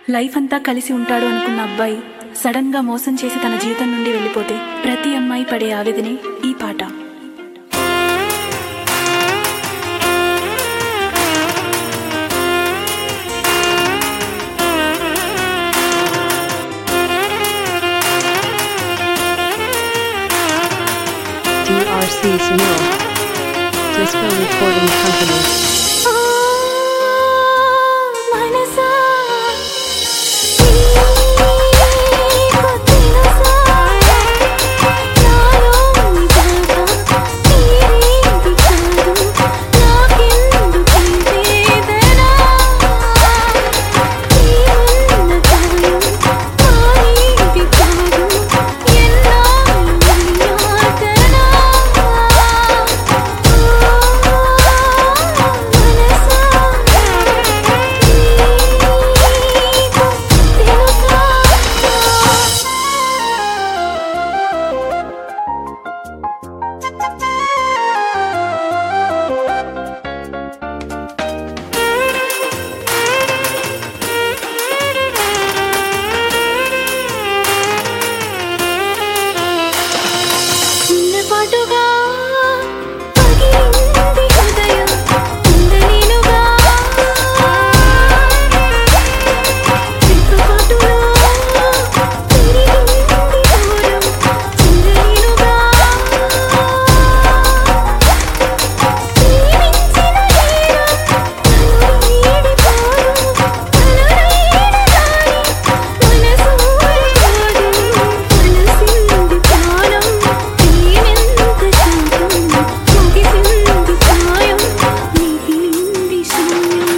Life అంతా కలిసి ఉంటాడు అనుకున్న అబ్బాయి సడన్ గా మోసం చేసి తన జీవితం నుండి వెళ్ళిపోతే ప్రతి అమ్మాయి పడే ఆవేదనే ఈ పాట DRC Sunil. Disco Recording Company. మనసా నీకు తెలుసా నాలోని బాధ తీరేది కాదు నాకెందుకు వేదన నీవున్న గాయం మారేది కాదు ఎన్నాళ్ళు యాతన చిన్నపాటుగా పగిలింది హృదయం ఉండలేనుగా చిక్కుపాటులో తిరిగింది దూరం చెందలేనుగా ప్రేమించిన నేరం నన్ను వీడిపోదు తలనైన మనసు ఊరుకోదు మనసింది ప్రాణం ప్రేమెంత శాంతం ముగిసింది ప్రాయం మిగిలింది శూన్యం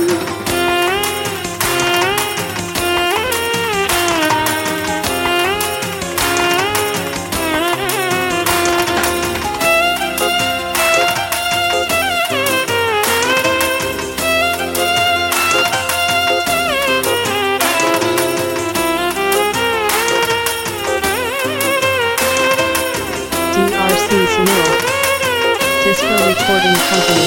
DRC Sunil. Disco Recording Company.